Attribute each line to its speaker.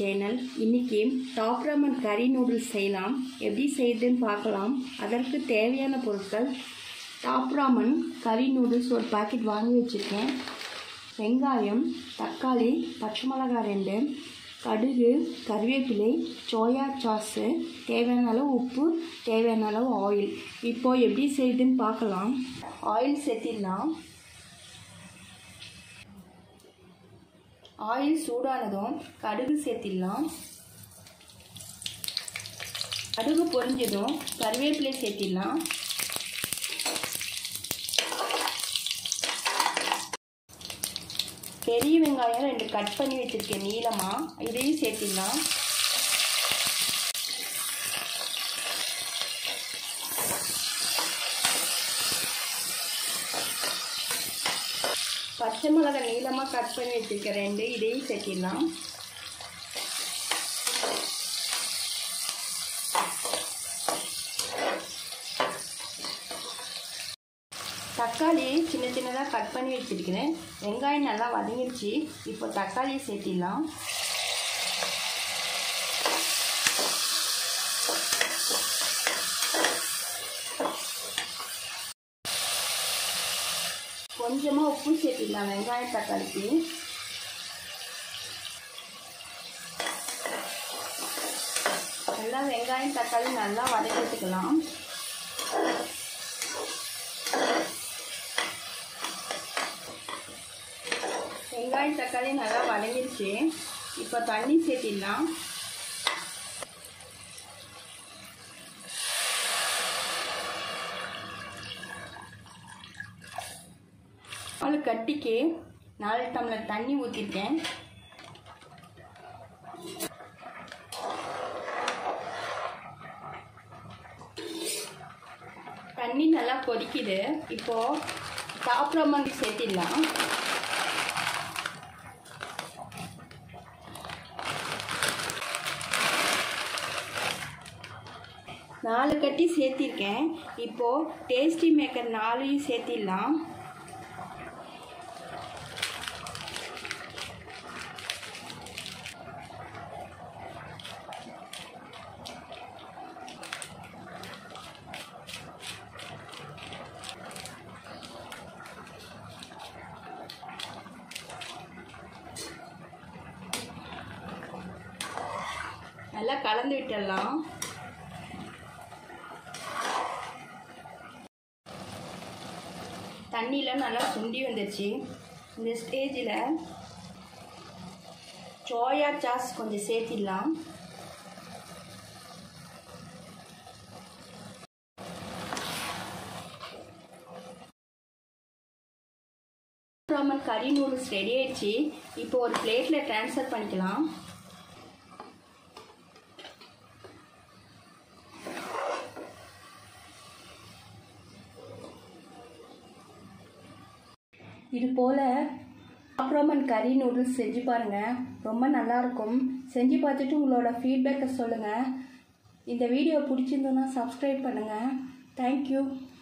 Speaker 1: channel இன்னைக்கு top Raman கறி noodles செய்யலாம் எப்படி செய்யுதுன்னு பார்க்கலாம் அதற்கு தேவையான பொருட்கள் டாப் ராமன் கறி நூடுல்ஸ் ஒரு பாக்கெட் வாங்கி வச்சுருக்கேன் வெங்காயம் தக்காளி பச்சை மிளகாய் ரெண்டு கடுகு கருவேப்பிலை சோயா சாஸு தேவையான அளவு உப்பு தேவையான அளவு ஆயில் இப்போ எப்படி செய்யுதுன்னு பார்க்கலாம் ஆயில் சேர்த்திடலாம் ஆயில் சூடானதும் கடுகு சேர்த்திடலாம் கடுகு பொரிஞ்சதும் கருவேப்பிலை சேர்த்திடலாம் பெரிய வெங்காயம் ரெண்டு கட் பண்ணி வச்சுருக்கேன் நீளமாக இதையும் சேர்த்திடலாம் பச்சை மிளகாய் நீளமாக கட் பண்ணி வச்சுருக்கேன் ரெண்டு இதையும் சேர்த்திடலாம் தக்காளி சின்ன சின்னதாக கட் பண்ணி வச்சுருக்கிறேன் வெங்காயம் நல்லா வதங்கிடுச்சு இப்போ தக்காளியை சேர்த்திடலாம் கொஞ்சமாக உப்பு சேர்த்திடலாம் வெங்காயம் தக்காளிக்கு நல்லா வெங்காயம் தக்காளி நல்லா வதக்கிட்டுக்கலாம் வெங்காயம் தக்காளி நல்லா வதங்கிடுச்சு இப்போ தண்ணி சேர்த்திடலாம் நாலு கட்டிக்கு நாலு டம்ளர் தண்ணி ஊற்றிருக்கேன் தண்ணி நல்லா கொதிக்குது இப்போது சாப்பிட்ற மாதிரி சேர்த்திடலாம் நாலு கட்டி சேர்த்திருக்கேன் இப்போது டேஸ்டி மேக்கர் நாலையும் சேர்த்திடலாம் நல்லா கலந்து விட்டுடலாம் தண்ணியில் நல்லா சுண்டி வந்துருச்சு இந்த ஸ்டேஜில் சோயா சாஸ் கொஞ்சம் சேர்த்திடலாம் ராமன் கறி நூடுல்ஸ் ரெடி ஆயிடுச்சு இப்போ ஒரு பிளேட்டில் ட்ரான்ஸ்ஃபர் பண்ணிக்கலாம் இது போல் ரோமன் கறி நூடுல்ஸ் செஞ்சு பாருங்கள் ரொம்ப நல்லாயிருக்கும் செஞ்சு பார்த்துட்டு உங்களோட ஃபீட்பேக்கை சொல்லுங்கள் இந்த வீடியோ பிடிச்சிருந்தோன்னா சப்ஸ்கிரைப் பண்ணுங்கள் தேங்க்யூ